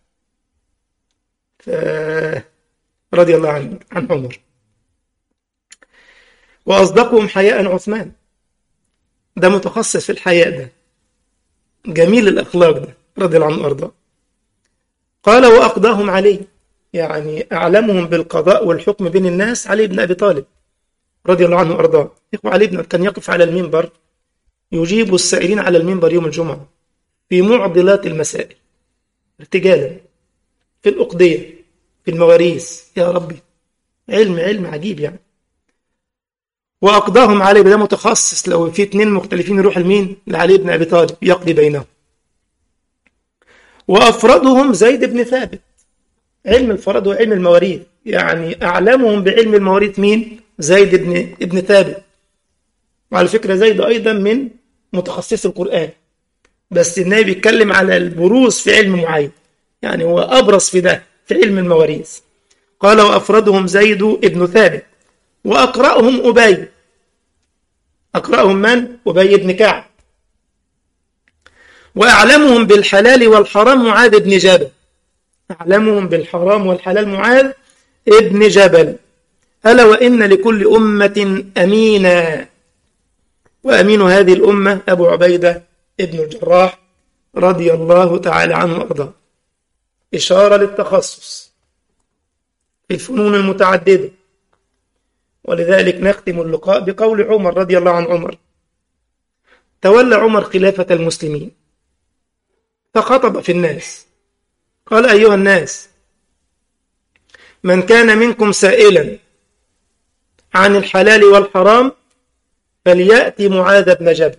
ف- رضي الله عن عن عمر وأصدقهم حياء عثمان ده متخصص في الحياء ده جميل الأخلاق ده رضي الله عنه وأرضاه قال وأقضاهم علي يعني أعلمهم بالقضاء والحكم بين الناس علي بن أبي طالب رضي الله عنه وأرضاه يقول علي بن كان يقف على المنبر يجيب السائلين على المنبر يوم الجمعة في معضلات المسائل ارتجالا في الأقضية في المواريث يا ربي علم علم عجيب يعني وأقضاهم عليه ده متخصص لو في اتنين مختلفين يروح لمين لعلي بن أبي طالب يقضي بينهم وأفرادهم زيد بن ثابت علم الفرد وعلم المواريث يعني أعلمهم بعلم المواريث مين زيد بن ابن ثابت وعلى فكرة زيد أيضا من متخصص القرآن بس النبي بيتكلم على البروز في علم معين يعني هو أبرز في ده في علم المواريث قال وأفردهم زيد ابن ثابت وأقرأهم أبي أقرأهم من؟ أبي بن كعب وأعلمهم بالحلال والحرام معاذ بن جبل أعلمهم بالحرام والحلال معاذ ابن جبل ألا وإن لكل أمة أمينا وأمين هذه الأمة أبو عبيدة ابن الجراح رضي الله تعالى عنه وأرضاه إشارة للتخصص في الفنون المتعددة ولذلك نختم اللقاء بقول عمر رضي الله عن عمر تولى عمر خلافة المسلمين فخطب في الناس قال أيها الناس من كان منكم سائلا عن الحلال والحرام فليأتي معاذ بن جبل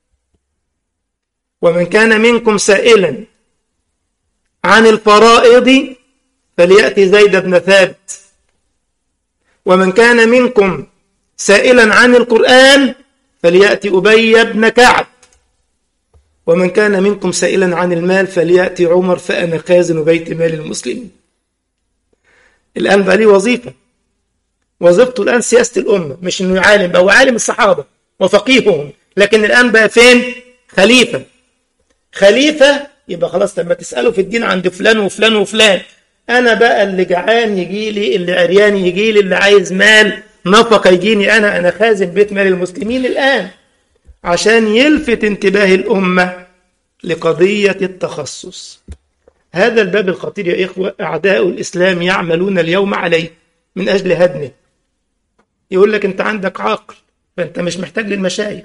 ومن كان منكم سائلا عن الفرائض فليأتي زيد بن ثابت ومن كان منكم سائلا عن القرآن فليأتي أبي بن كعب ومن كان منكم سائلا عن المال فليأتي عمر فأنا خازن بيت مال المسلمين الآن بقى ليه وظيفة وظيفته الآن سياسة الأمة مش إنه عالم بقى هو عالم الصحابة وفقيههم لكن الآن بقى فين خليفة خليفة يبقى خلاص لما تسأله في الدين عند فلان وفلان وفلان أنا بقى اللي جعان يجي لي اللي عريان يجي لي اللي عايز مال نفقة يجيني أنا أنا خازن بيت مال المسلمين الآن عشان يلفت انتباه الأمة لقضية التخصص هذا الباب الخطير يا إخوة أعداء الإسلام يعملون اليوم عليه من أجل هدمه يقول لك أنت عندك عقل فأنت مش محتاج للمشايخ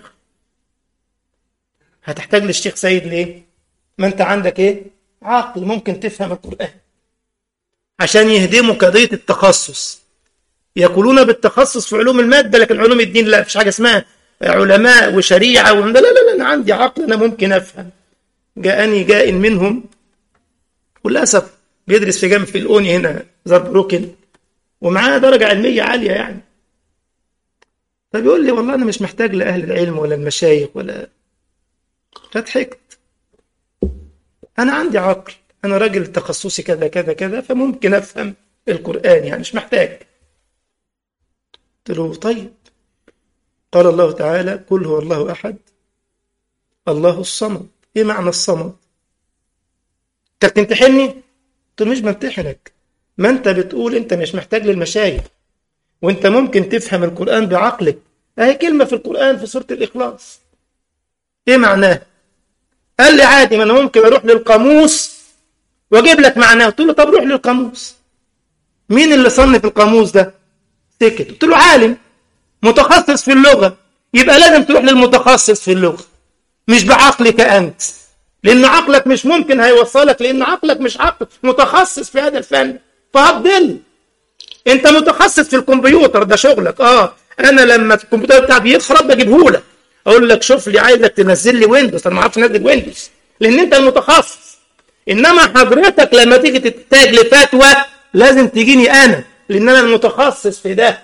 هتحتاج للشيخ سيد ليه ما أنت عندك إيه عقل ممكن تفهم القرآن عشان يهدموا قضية التخصص يقولون بالتخصص في علوم المادة لكن علوم الدين لا مفيش حاجة اسمها علماء وشريعة و... لا لا لا أنا عندي عقل أنا ممكن أفهم جاءني جاء منهم وللأسف بيدرس في جامعة في الأوني هنا زربروكن ومعاه درجة علمية عالية يعني فبيقول لي والله أنا مش محتاج لأهل العلم ولا المشايخ ولا فضحكت أنا عندي عقل أنا راجل تخصصي كذا كذا كذا فممكن أفهم القرآن يعني مش محتاج قلت له طيب قال الله تعالى قل هو الله أحد الله الصمد إيه معنى الصمد أنت بتمتحني قلت له مش بمتحنك ما أنت بتقول أنت مش محتاج للمشايخ وأنت ممكن تفهم القرآن بعقلك أهي كلمة في القرآن في سورة الإخلاص إيه معناه قال لي عادي ما أنا ممكن أروح للقاموس وأجيب لك معناه قلت له طب روح للقاموس مين اللي صنف القاموس ده سكت قلت له عالم متخصص في اللغة يبقى لازم تروح للمتخصص في اللغة مش بعقلك أنت لأن عقلك مش ممكن هيوصلك لأن عقلك مش عقل متخصص في هذا الفن فهتضل أنت متخصص في الكمبيوتر ده شغلك آه أنا لما الكمبيوتر بتاعي بيخرب بجيبه لك أقول لك شوف لي عايزك تنزل لي ويندوز أنا ما أعرفش أنزل ويندوز لأن أنت المتخصص إنما حضرتك لما تيجي تحتاج لفتوى لازم تجيني أنا لأن أنا المتخصص في ده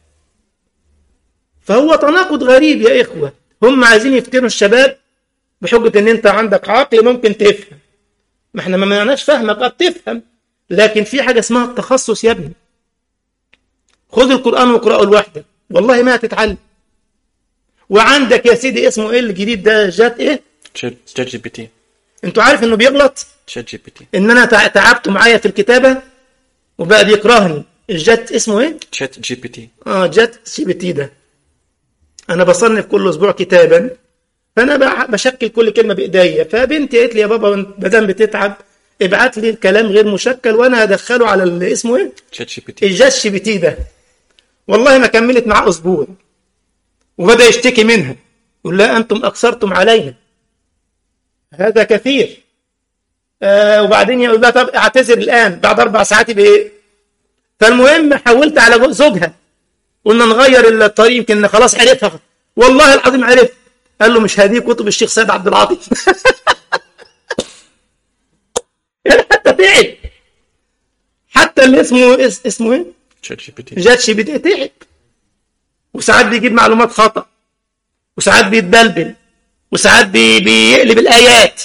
فهو تناقض غريب يا إخوة هم عايزين يفتنوا الشباب بحجة إن أنت عندك عقل ممكن تفهم ما إحنا ما معناش فهمك قد تفهم لكن في حاجة اسمها التخصص يا ابني خذ القرآن واقرأه لوحدك والله ما هتتعلم وعندك يا سيدي اسمه ايه الجديد ده جات ايه شات جي بي تي انتوا عارف انه بيغلط شات جي بي تي ان انا تع- تعبته معايا في الكتابة وبقى بيكرهني الجات اسمه ايه شات جي بي تي اه جات سي بي تي ده انا بصنف كل اسبوع كتابا فانا بع- بشكل كل كلمه بايديا فبنتي قالت لي يا بابا ما دام بتتعب ابعت لي الكلام غير مشكل وانا هدخله على ال- اسمه ايه شات جي بي تي الجات سي بي تي ده والله ما كملت معاه اسبوع وبدا يشتكي منها يقول لا انتم اكثرتم علينا هذا كثير آه وبعدين يقول لها طب اعتذر الان بعد اربع ساعات بايه فالمهم حولت على جو- زوجها قلنا نغير الطريق يمكن خلاص عرفها والله العظيم عرف قال له مش هذه كتب الشيخ سيد عبد العاطي يعني حتى تعب حتى اللي اسمه اس- اسمه ايه؟ ChatGPT. جات شي بي تعب وساعات بيجيب معلومات خطأ وساعات بيتبلبل وساعات بي بيقلب الآيات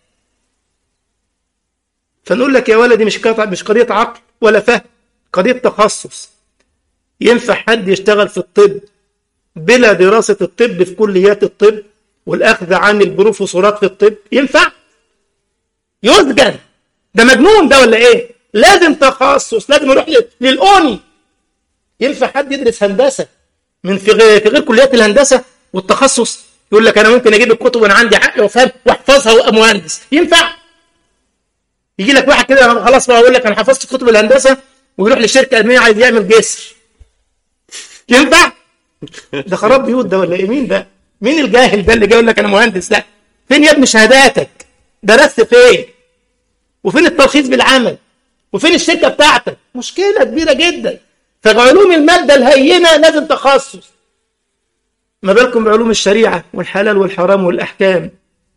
فنقول لك يا ولدي مش قطع مش قضية عقل ولا فهم قضية تخصص ينفع حد يشتغل في الطب بلا دراسة الطب في كليات الطب والأخذ عن البروفيسورات في الطب ينفع يسجن ده مجنون ده ولا ايه لازم تخصص لازم يروح لل- للأوني ينفع حد يدرس هندسة من في غير, في غير كليات الهندسة والتخصص يقول لك أنا ممكن أجيب الكتب وأنا عندي عقل وأفهم وأحفظها وأبقى مهندس ينفع يجي لك واحد كده أنا خلاص بقى أقول لك أنا حفظت كتب الهندسة ويروح لشركة ألمانية عايز يعمل جسر ينفع ده خراب بيوت ده ولا إيه مين ده مين الجاهل ده اللي جاي يقول لك أنا مهندس لا فين يا ابني شهاداتك درست فين وفين التلخيص بالعمل وفين الشركة بتاعتك مشكلة كبيرة جدا فعلوم المادة الهينة لازم تخصص ما بالكم بعلوم الشريعة والحلال والحرام والأحكام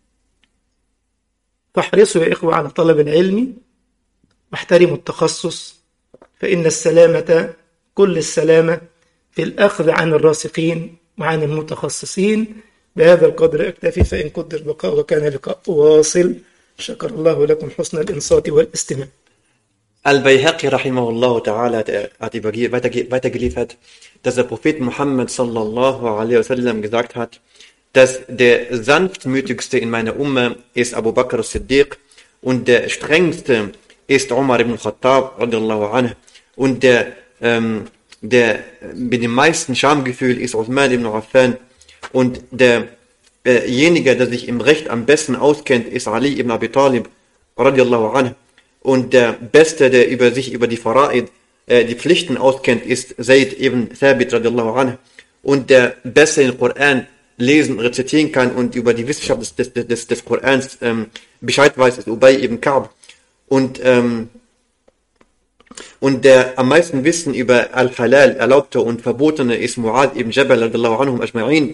فاحرصوا يا إخوة على طلب العلم واحترموا التخصص فإن السلامة كل السلامة في الأخذ عن الراسخين وعن المتخصصين بهذا القدر أكتفي فإن قدر بقاء وكان لقاء واصل شكر الله لكم حسن الإنصات والاستماع Al-Bayhaqi rahimahullah ta'ala hat, er- hat überge- weiterge- weitergeliefert, dass der Prophet Muhammad sallallahu alaihi wasallam gesagt hat, dass der sanftmütigste in meiner Umme ist Abu Bakr as-Siddiq und der strengste ist Umar ibn Khattab radiallahu anhu und der, ähm, der mit dem meisten Schamgefühl ist Uthman ibn Affan und der derjenige, der sich im Recht am besten auskennt, ist Ali ibn Abi Talib radiallahu anhu und der Beste, der über sich über die Fara'id, äh, die Pflichten auskennt, ist Zayd ibn Thabit radiallahu anhu. Und der Beste den Koran lesen, rezitieren kann und über die Wissenschaft des, des, des, des Korans ähm, Bescheid weiß, ist Ubay ibn Ka'b. Und, ähm, und der am meisten Wissen über Al-Halal, Erlaubte und Verbotene, ist Mu'ad ibn Jabal radiallahu anhum ajma'in.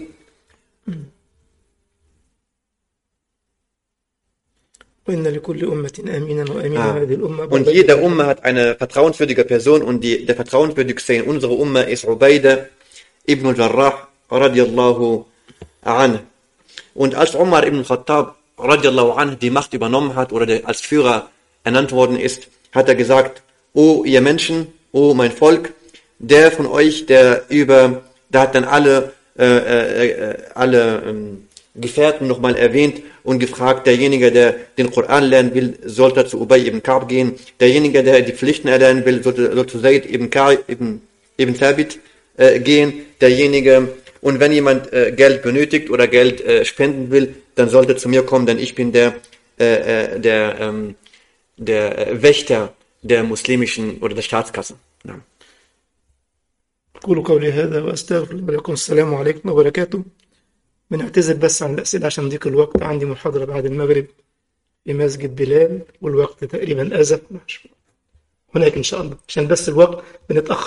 وإن لكل أمة آمينا وآمين Ah. هذه الأمة Und jede Umme hat eine vertrauenswürdige Person und die, der vertrauenswürdigste in unserer Umme ist Ubaida ibn al-Jarrah radiallahu an. Und als Umar ibn Khattab radiallahu an die Macht übernommen hat oder der als Führer ernannt worden ist, hat er gesagt, O ihr Menschen, O mein Volk, der von euch, der über, da hat dann alle, äh, äh, äh, alle ähm, Gefährten nochmal erwähnt und gefragt, derjenige, der den Koran lernen will, sollte zu Ubay ibn Ka'b gehen, derjenige, der die Pflichten erlernen will, sollte, sollte zu Zayd ibn Ka'b ibn, ibn Thabit äh, gehen, derjenige, und wenn jemand äh, Geld benötigt oder Geld äh, spenden will, dann sollte zu mir kommen, denn ich bin der, äh, äh, der, ähm, der äh, Wächter der muslimischen oder der Staatskasse. Ja. أقول قولي هذا وأستغفر الله ولكم السلام عليكم وبركاته بنعتذر بس عن الأسئلة عشان ضيق الوقت عندي محاضرة بعد المغرب في مسجد بلال والوقت تقريبا أزف هناك إن شاء الله عشان بس الوقت بنتأخر